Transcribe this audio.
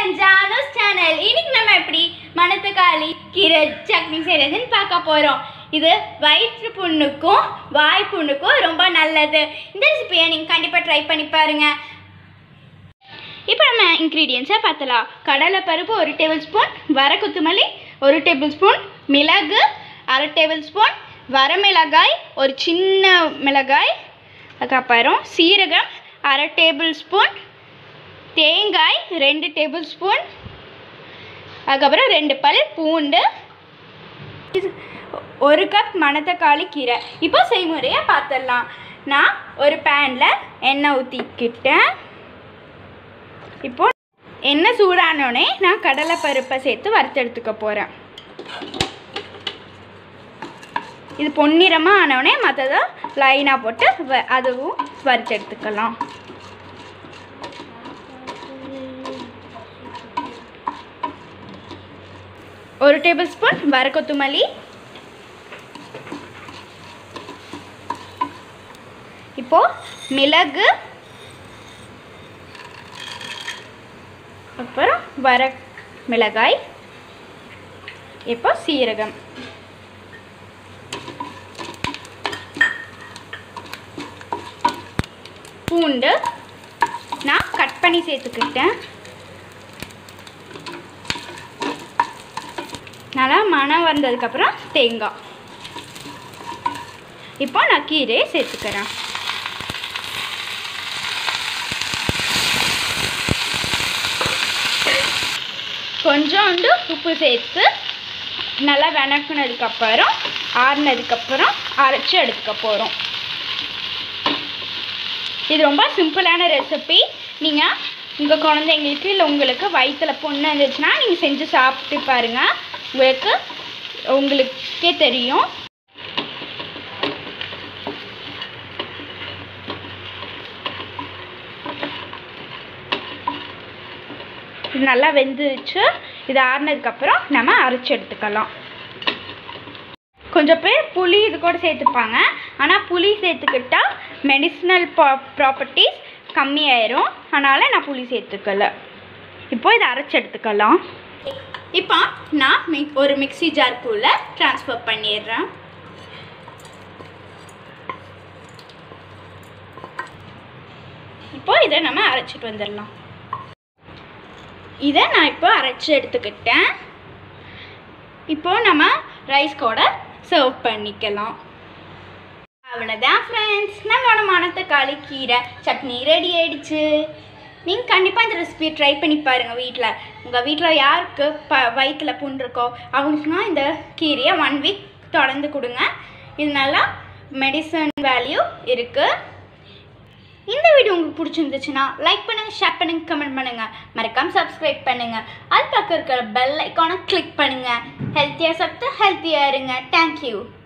and ஜானோஸ் channel இன்னைக்கு நம்ம எப்படி மணத்தக்காளி கீரை சட்னி செய்யறதுன்னு பார்க்க போகிறோம் இது வயிற்று புண்ணுக்கும் வாய் புண்ணுக்கும் ரொம்ப நல்லது இந்த ரெசிபியை நீங்கள் கண்டிப்பாக ட்ரை பண்ணி பாருங்க இப்போ நம்ம இன்க்ரீடியன்ஸை பார்த்தலாம் கடலைப்பருப்பு ஒரு டேபிள் ஸ்பூன் வர கொத்தமல்லி ஒரு டேபிள் ஸ்பூன் மிளகு அரை டேபிள் ஸ்பூன் வரமிளகாய் ஒரு சின்ன மிளகாய் அதுக்கப்புறம் சீரகம் அரை டேபிள் ஸ்பூன் தேங்காய் ரெண்டு டேபிள் ஸ்பூன் அதுக்கப்புறம் ரெண்டு பல் பூண்டு இது ஒரு கப் மணத்தக்காளி கீரை இப்போ செய்முறையை பார்த்துடலாம் நான் ஒரு பேனில் எண்ணெய் ஊற்றிக்கிட்டேன் இப்போ எண்ணெய் சூடானோடனே நான் கடலை பருப்பை சேர்த்து வறுத்தெடுத்துக்க போகிறேன் இது பொன்னிறமாக ஆனவுடனே மற்றதை லைனாக போட்டு வ அதுவும் வறுத்தெடுத்துக்கலாம் ஒரு டேபிள் ஸ்பூன் வர கொத்தமல்லி இப்போ மிளகு அப்புறம் வர மிளகாய் இப்போ சீரகம் பூண்டு நான் கட் பண்ணி சேர்த்துக்கிட்டேன் நல்லா மணம் வந்ததுக்கப்புறம் தேங்காய் இப்போ நான் கீரையை சேர்த்துக்கிறேன் கொஞ்சோண்டு உப்பு சேர்த்து நல்லா வணக்குனதுக்கப்புறம் ஆறுனதுக்கப்புறம் அரைச்சி எடுத்துக்க போகிறோம் இது ரொம்ப சிம்பிளான ரெசிபி நீங்கள் உங்கள் குழந்தைங்களுக்கு இல்லை உங்களுக்கு வயிற்றில் பொண்ணு இருந்துச்சுன்னா நீங்கள் செஞ்சு சாப்பிட்டு பாருங்கள் உங்களுக்கு உங்களுக்கே தெரியும் இது நல்லா வெந்துருச்சு இது ஆறுனதுக்கப்புறம் நம்ம அரைச்சி எடுத்துக்கலாம் கொஞ்சம் பேர் புளி இது கூட சேர்த்துப்பாங்க ஆனால் புளி சேர்த்துக்கிட்டா மெடிசினல் ப்ராப்பர்ட்டிஸ் கம்மியாயிரும் அதனால் நான் புளி சேர்த்துக்கல இப்போ இதை அரைச்சி எடுத்துக்கலாம் இப்போ நான் மிக் ஒரு மிக்ஸி ஜார்க்குள்ள ட்ரான்ஸ்ஃபர் பண்ணிடுறேன் இப்போ இதை நம்ம அரைச்சிட்டு வந்துடலாம் இதை நான் இப்போ அரைச்சி எடுத்துக்கிட்டேன் இப்போ நம்ம ரைஸ் கூட சர்வ் பண்ணிக்கலாம் அவ்வளோதான் ஃப்ரெண்ட்ஸ் நம்மளோட மணத்தக்காளி கீரை சட்னி ரெடி ஆயிடுச்சு நீங்கள் கண்டிப்பாக இந்த ரெசிபியை ட்ரை பண்ணி பாருங்கள் வீட்டில் உங்கள் வீட்டில் யாருக்கு ப வயிற்றில் புண் இருக்கோ அவங்களுக்குனா இந்த கீரையை ஒன் வீக் தொடர்ந்து கொடுங்க இது நல்லா மெடிசன் வேல்யூ இருக்குது இந்த வீடியோ உங்களுக்கு பிடிச்சிருந்துச்சுன்னா லைக் பண்ணுங்கள் ஷேர் பண்ணுங்கள் கமெண்ட் பண்ணுங்கள் மறக்காம சப்ஸ்கிரைப் பண்ணுங்கள் அது பக்கம் இருக்கிற பெல் ஐக்கானை கிளிக் பண்ணுங்கள் ஹெல்த்தியாக சாப்பிட்டு ஹெல்த்தியாக இருங்க தேங்க்யூ